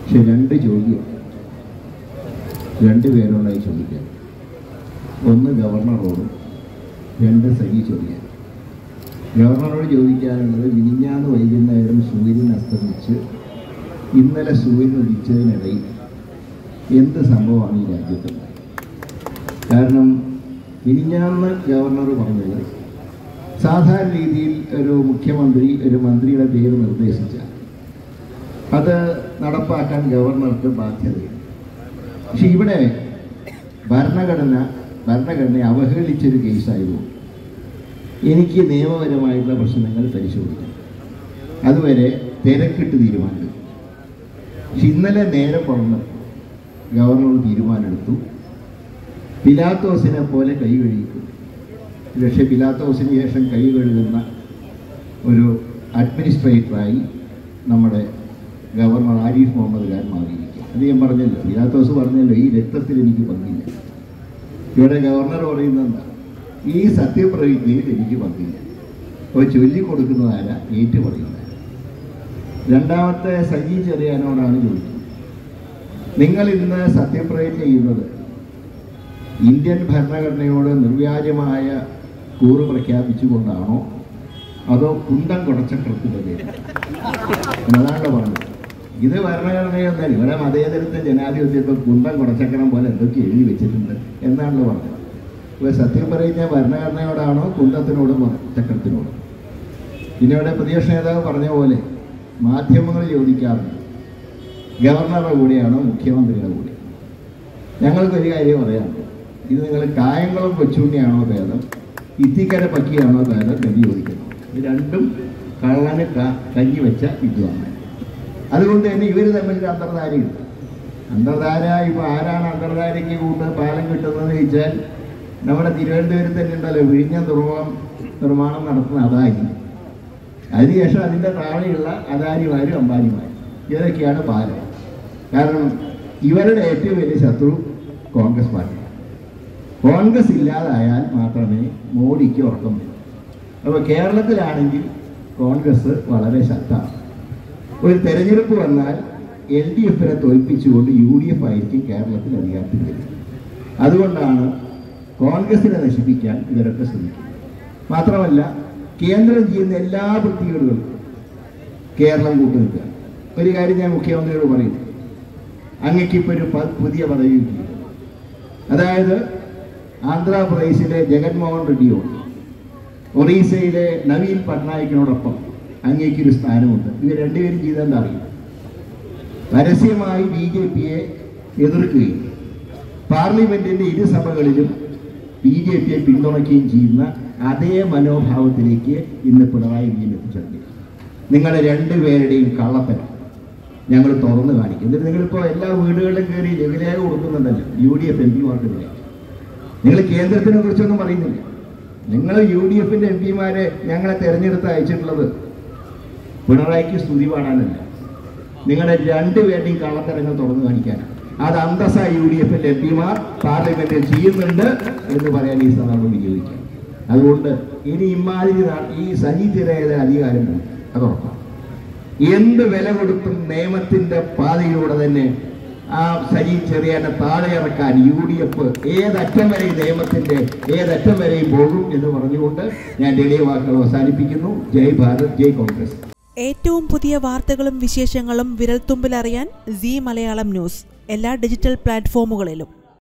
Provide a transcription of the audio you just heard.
പക്ഷെ രണ്ട് ചോദ്യം രണ്ട് പേരോടായി ചോദിക്കാം ഒന്ന് ഗവർണറോടും രണ്ട് സജി ചോദിക്കാൻ ഗവർണറോട് ചോദിക്കാനുള്ളത് വിരിഞ്ഞാന്ന് വൈകുന്നേരം സൂര്യൻ അസ്തമിച്ച് ഇന്നലെ സൂര്യൻ ഉദിച്ചതിനിടയിൽ എന്ത് സംഭവമാണ് ഈ രാജ്യത്തുണ്ടായത് കാരണം വിരിഞ്ഞാന്ന് ഗവർണർ പറഞ്ഞത് സാധാരണ രീതിയിൽ ഒരു മുഖ്യമന്ത്രി ഒരു മന്ത്രിയുടെ പേര് നിർദ്ദേശിച്ചാൽ അത് നടപ്പാക്കാൻ ഗവർണർക്ക് ബാധ്യതയുണ്ട് പക്ഷെ ഇവിടെ ഭരണഘടന ഭരണഘടനയെ അവഹേളിച്ചൊരു കേസായതുകൊണ്ട് എനിക്ക് നിയമപരമായിട്ടുള്ള പ്രശ്നങ്ങൾ പരിശോധിക്കണം അതുവരെ തിരക്കിട്ട് തീരുമാനമെടുക്കും പക്ഷെ ഇന്നലെ നേരം പറഞ്ഞപ്പോൾ ഗവർണർ തീരുമാനമെടുത്തു പിലാത്തോസിനെ പോലെ കൈ കഴിക്കും പക്ഷേ പിലാത്തോസിന് ശേഷം കൈ കഴുകുന്ന ഒരു അഡ്മിനിസ്ട്രേറ്ററായി നമ്മുടെ ഗവർണർ ആരിഫ് മുഹമ്മദ് ഖാൻ മാറിയിരിക്കുക അത് ഞാൻ പറഞ്ഞല്ലോ പിലാത്തോസ് പറഞ്ഞല്ലോ ഈ രക്തത്തിൽ എനിക്ക് പങ്കില്ല ഇവിടെ ഗവർണർ പറയുന്നത് എന്താ ഈ സത്യപ്രതിജ്ഞയിൽ എനിക്ക് പങ്കില്ല അപ്പോൾ ചൊല്ലിക്കൊടുക്കുന്നതാരാ ഏറ്റു പറയുന്നത് രണ്ടാമത്തെ സജി ചെറിയാനോടാണ് ചോദിക്കുന്നത് നിങ്ങൾ ഇന്ന് സത്യപ്രതിജ്ഞ ചെയ്യുന്നത് ഇന്ത്യൻ ഭരണഘടനയോട് നിർവ്യാജമായ കൂറ് പ്രഖ്യാപിച്ചുകൊണ്ടാണോ അതോ കുന്തം കുടച്ചക്രത്തിൻ്റെ പേര് അതാണല്ലോ പറഞ്ഞത് ഇത് ഭരണഘടനയൊന്നല്ല ഇവിടെ മതേതരത്തെ ജനാധിപത്യത്തിൽ കുന്തം കുടച്ചക്രം പോലെ എന്തൊക്കെ എഴുതി വെച്ചിട്ടുണ്ട് എന്നാണല്ലോ പറഞ്ഞത് ഇപ്പോൾ സത്യം പറയുന്ന ഭരണഘടനയോടാണോ കുന്തത്തിനോടും ചക്രത്തിനോടും പിന്നെ ഇവിടെ പ്രതിപക്ഷ നേതാവ് പറഞ്ഞ പോലെ മാധ്യമങ്ങൾ ചോദിക്കാറുണ്ട് ഗവർണറുടെ കൂടെയാണോ മുഖ്യമന്ത്രിയുടെ കൂടെ ഞങ്ങൾക്കൊരു കാര്യം പറയാനുണ്ട് ഇത് നിങ്ങൾ കായംകുളം കൊച്ചുണ്ണിയാണോ ഭേദം ഇത്തിക്കര പക്കിയാണോ ഭേദം എന്ന് ചോദിക്കുന്നു ഇത് രണ്ടും കള്ളന് ക- കഞ്ഞി വെച്ച വിദ്വാണ് അതുകൊണ്ട് തന്നെ ഇവർ തമ്മിൽ ഒരു അന്തർധാരയുണ്ട് അന്തർധാര ഇപ്പോൾ ആരാണ് അന്തർധാരയ്ക്ക് കൂട്ട് പാലം കിട്ടുന്നത് ചോദിച്ചാൽ നമ്മുടെ തിരുവനന്തപുരത്ത് തന്നെ ഉണ്ടല്ലോ വിഴിഞ്ഞ തുറമുഖം നിർമ്മാണം നടത്തുന്ന അദാനി അതിനുശേഷം അതിൻ്റെ താഴെയുള്ള അദാനിമാരും അംബാനിമാരും ഇതൊക്കെയാണ് പാലം കാരണം ഇവരുടെ ഏറ്റവും വലിയ ശത്രു കോൺഗ്രസ് പാർട്ടിയാണ് കോൺഗ്രസ് ഇല്ലാതായാൽ മാത്രമേ മോഡിക്ക് ഉറക്കം വരൂ അപ്പോൾ കേരളത്തിലാണെങ്കിൽ കോൺഗ്രസ് വളരെ ശക്തമാണ് ഒരു തെരഞ്ഞെടുപ്പ് വന്നാൽ എൽ ഡി എഫിനെ തോൽപ്പിച്ചുകൊണ്ട് യു ഡി എഫ് ആയിരിക്കും കേരളത്തിൽ അധികാരത്തിൽ വരിക അതുകൊണ്ടാണ് കോൺഗ്രസിനെ നശിപ്പിക്കാൻ ഇവരൊക്കെ ശ്രമിക്കുന്നത് മാത്രമല്ല കേന്ദ്രം ചെയ്യുന്ന എല്ലാ വൃത്തികേടുകളും കേരളം കൂട്ടുനിൽക്കുക ഒരു കാര്യം ഞാൻ മുഖ്യമന്ത്രിയോട് പറയുന്നു അങ്ങക്ക് ഇപ്പോൾ ഒരു പ- പുതിയ പദവി കിട്ടി അതായത് ആന്ധ്രാപ്രദേശിലെ ജഗൻമോഹൻ റെഡ്ഡിയോട് ഒറീസയിലെ നവീൻ പട്നായിക്കിനോടൊപ്പം അങ്ങേക്കൊരു സ്ഥാനമുണ്ട് ഇവർ രണ്ടുപേരും ചെയ്തെന്താ അറിയും പരസ്യമായി ബി ജെ പിയെ എതിർക്കുകയും പാർലമെന്റിന്റെ ഇരുസഭകളിലും ബി ജെ പിയെ പിന്തുണയ്ക്കുകയും ചെയ്യുന്ന അതേ മനോഭാവത്തിലേക്ക് ഇന്ന് പിണറായി വിജയൻ എത്തിച്ചേർന്നിരിക്കുന്നു നിങ്ങളുടെ രണ്ടുപേരുടെയും കള്ളത്തരം ഞങ്ങൾ തുറന്നു കാണിക്കും എന്നിട്ട് നിങ്ങളിപ്പോൾ എല്ലാ വീടുകളിലും കയറി ലഘുലേഖ കൊടുക്കുന്നുണ്ടല്ലോ യു ഡി എഫ് എം പിമാർക്കെതിരെ നിങ്ങൾ കേന്ദ്രത്തിനെ കുറിച്ചൊന്നും പറയുന്നില്ല നിങ്ങൾ യു ഡി എഫിന്റെ എം പിമാരെ ഞങ്ങളെ തെരഞ്ഞെടുത്ത് അയച്ചിട്ടുള്ളത് പിണറായിക്ക് സ്തുതി പാടാനല്ല നിങ്ങളുടെ രണ്ടുപേരുടെയും കള്ളത്തരങ്ങൾ തുറന്നു കാണിക്കാനാണ് അത് അന്തസ്സ യു ഡി എഫിന്റെ എം പിമാർ പാർലമെന്റിൽ ചെയ്യുന്നുണ്ട് എന്ന് പറയാൻ ഈ സന്ദർഭം വിനിയോഗിക്കാം അതുകൊണ്ട് ഇനി ഇമാതിരി നാ- ഈ സജി തിരയുടെ അധികാരം പോയി. അത് ഉറപ്പാണ് എന്ത് വില കൊടുത്തും നിയമത്തിന്റെ പാതയിലൂടെ തന്നെ ആ സജി ചെറിയാനെ താഴെ ഇറക്കാൻ യു ഡി എഫ് ഏതറ്റം വരെ ഈ നിയമത്തിന്റെ ഏതറ്റം വരെയും പോകും എന്ന് പറഞ്ഞുകൊണ്ട് ഞാൻ എളിയ വാക്കുകൾ അവസാനിപ്പിക്കുന്നു ജയ് ഭാരത് ജയ് കോൺഗ്രസ് ഏറ്റവും പുതിയ വാർത്തകളും വിശേഷങ്ങളും വിരൽത്തുമ്പിലറിയാൻ സി മലയാളം ന്യൂസ് എല്ലാ ഡിജിറ്റൽ പ്ലാറ്റ്ഫോമുകളിലും